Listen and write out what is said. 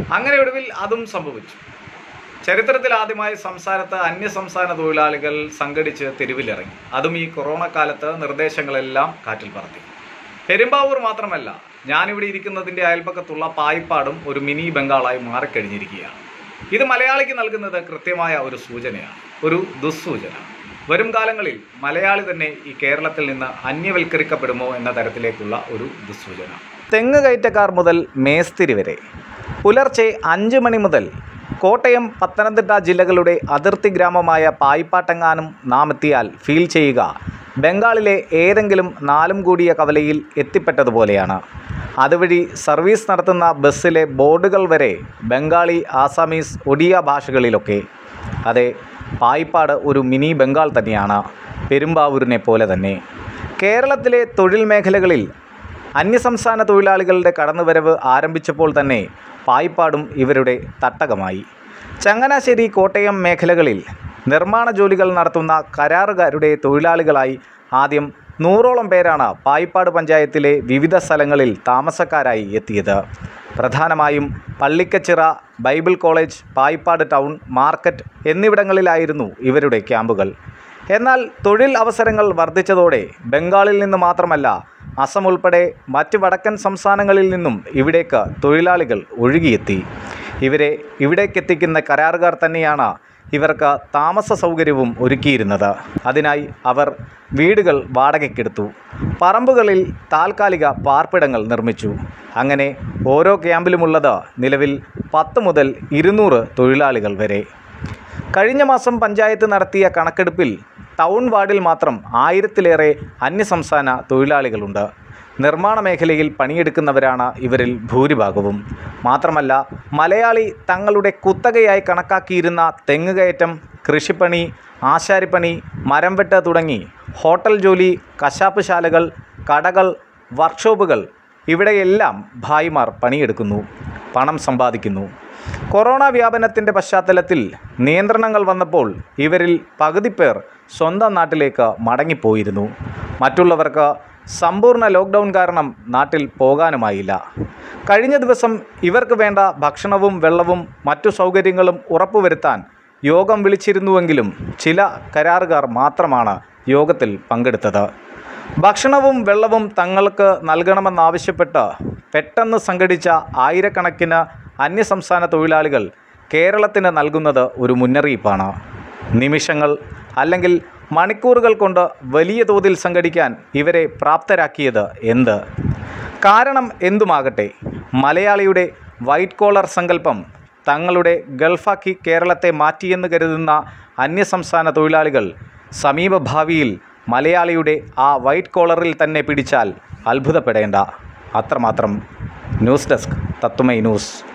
അങ്ങനെ ഒടുവിൽ അതും സംഭവിച്ചു ചരിത്രത്തിൽ ആദ്യമായി സംസ്ഥാനത്ത് അന്യസംസ്ഥാന തൊഴിലാളികൾ സംഘടിച്ച് തെരുവിലിറങ്ങി അതും ഈ കൊറോണ കാലത്ത് നിർദ്ദേശങ്ങളെല്ലാം കാറ്റിൽ പറത്തി പെരുമ്പാവൂർ മാത്രമല്ല ഞാനിവിടെ ഇരിക്കുന്നതിൻ്റെ അയൽപ്പക്കത്തുള്ള പായിപ്പാടും ഒരു മിനി ബംഗാളായി മാറിക്കഴിഞ്ഞിരിക്കുകയാണ് ഇത് മലയാളിക്ക് നൽകുന്നത് കൃത്യമായ ഒരു സൂചനയാണ് ഒരു ദുസ്സൂചന വരും കാലങ്ങളിൽ മലയാളി തന്നെ ഈ കേരളത്തിൽ നിന്ന് അന്യവൽക്കരിക്കപ്പെടുമോ എന്ന തരത്തിലേക്കുള്ള ഒരു ദുസ്സൂചന തെങ്ങ് കയറ്റക്കാർ മുതൽ മേസ്തിരി വരെ പുലർച്ചെ അഞ്ച് മണി മുതൽ കോട്ടയം പത്തനംതിട്ട ജില്ലകളുടെ അതിർത്തി ഗ്രാമമായ പായിപ്പാട്ടെങ്ങാനും നാം എത്തിയാൽ ഫീൽ ചെയ്യുക ബംഗാളിലെ ഏതെങ്കിലും നാലും കൂടിയ കവലയിൽ എത്തിപ്പെട്ടതുപോലെയാണ് അതുവഴി സർവീസ് നടത്തുന്ന ബസ്സിലെ ബോർഡുകൾ വരെ ബംഗാളി ആസാമീസ് ഒഡിയ ഭാഷകളിലൊക്കെ അതെ പായിപ്പാട് ഒരു മിനി ബംഗാൾ തന്നെയാണ് പെരുമ്പാവൂരിനെ പോലെ തന്നെ കേരളത്തിലെ തൊഴിൽ മേഖലകളിൽ അന്യസംസ്ഥാന തൊഴിലാളികളുടെ കടന്നുവരവ് ആരംഭിച്ചപ്പോൾ തന്നെ പായിപ്പാടും ഇവരുടെ തട്ടകമായി ചങ്ങനാശ്ശേരി കോട്ടയം മേഖലകളിൽ നിർമ്മാണ ജോലികൾ നടത്തുന്ന കരാറുകാരുടെ തൊഴിലാളികളായി ആദ്യം നൂറോളം പേരാണ് പായിപ്പാട് പഞ്ചായത്തിലെ വിവിധ സ്ഥലങ്ങളിൽ താമസക്കാരായി എത്തിയത് പ്രധാനമായും Pallikachira Bible college Payippad town market എന്നിവിടങ്ങളിലായിരുന്നു ഇവരുടെ ക്യാമ്പുകൾ എന്നാൽ തൊഴിൽ അവസരങ്ങൾ വർദ്ധിച്ചതോടെ ബംഗാളിൽ നിന്ന് മാത്രമല്ല അസം ഉൾപ്പെടെ മറ്റ് വടക്കൻ സംസ്ഥാനങ്ങളിൽ നിന്നും ഇവിടേക്ക് തൊഴിലാളികൾ ഒഴുകിയെത്തി ഇവരെ ഇവിടേക്കെത്തിക്കുന്ന കരാറുകാർ തന്നെയാണ് ഇവർക്ക് താമസ സൗകര്യവും ഒരുക്കിയിരുന്നത് അതിനായി അവർ വീടുകൾ വാടകയ്ക്കെടുത്തു പറമ്പുകളിൽ താൽക്കാലിക പാർപ്പിടങ്ങൾ നിർമ്മിച്ചു അങ്ങനെ ഓരോ ക്യാമ്പിലുമുള്ളത് നിലവിൽ പത്ത് മുതൽ ഇരുന്നൂറ് തൊഴിലാളികൾ വരെ കഴിഞ്ഞ മാസം പഞ്ചായത്ത് നടത്തിയ കണക്കെടുപ്പിൽ ടൗൺ വാർഡിൽ മാത്രം ആയിരത്തിലേറെ അന്യസംസ്ഥാന തൊഴിലാളികളുണ്ട് നിർമ്മാണ മേഖലയിൽ പണിയെടുക്കുന്നവരാണ് ഇവരിൽ ഭൂരിഭാഗവും മാത്രമല്ല മലയാളി തങ്ങളുടെ കുത്തകയായി കണക്കാക്കിയിരുന്ന തെങ്ങുകയറ്റം കൃഷിപ്പണി ആശാരിപ്പണി മരംവെട്ട് തുടങ്ങി ഹോട്ടൽ ജോലി കശാപ്പ് ശാലകൾ കടകൾ വർക്ക്ഷോപ്പുകൾ ഇവിടെയെല്ലാം ഭായിമാർ പണിയെടുക്കുന്നു പണം സമ്പാദിക്കുന്നു കൊറോണ വ്യാപനത്തിൻ്റെ പശ്ചാത്തലത്തിൽ നിയന്ത്രണങ്ങൾ വന്നപ്പോൾ ഇവരിൽ പകുതി പേർ സ്വന്തം നാട്ടിലേക്ക് മടങ്ങിപ്പോയിരുന്നു മറ്റുള്ളവർക്ക് സമ്പൂർണ്ണ ലോക്ക്ഡൗൺ കാരണം നാട്ടിൽ പോകാനുമായില്ല കഴിഞ്ഞ ദിവസം ഇവർക്ക് വേണ്ട ഭക്ഷണവും വെള്ളവും മറ്റു സൗകര്യങ്ങളും ഉറപ്പുവരുത്താൻ യോഗം വിളിച്ചിരുന്നുവെങ്കിലും ചില കരാറുകാർ മാത്രമാണ് യോഗത്തിൽ പങ്കെടുത്തത് ഭക്ഷണവും വെള്ളവും തങ്ങൾക്ക് നൽകണമെന്നാവശ്യപ്പെട്ട് പെട്ടെന്ന് സംഘടിച്ച ആയിരക്കണക്കിന് അന്യസംസ്ഥാന തൊഴിലാളികൾ കേരളത്തിന് നൽകുന്നത് ഒരു മുന്നറിയിപ്പാണ് നിമിഷങ്ങൾ അല്ലെങ്കിൽ മണിക്കൂറുകൾ കൊണ്ട് വലിയ തോതിൽ സംഘടിക്കാൻ ഇവരെ പ്രാപ്തരാക്കിയത് എന്ത് കാരണം എന്തുമാകട്ടെ മലയാളിയുടെ വൈറ്റ് കോളർ സങ്കല്പം തങ്ങളുടെ ഗൾഫാക്കി കേരളത്തെ മാറ്റിയെന്ന് കരുതുന്ന അന്യസംസ്ഥാന തൊഴിലാളികൾ സമീപഭാവിയിൽ മലയാളിയുടെ ആ വൈറ്റ് കോളറിൽ തന്നെ പിടിച്ചാൽ അത്ഭുതപ്പെടേണ്ട അത്രമാത്രം ന്യൂസ് ഡെസ്ക് തത്തുമൈ ന്യൂസ്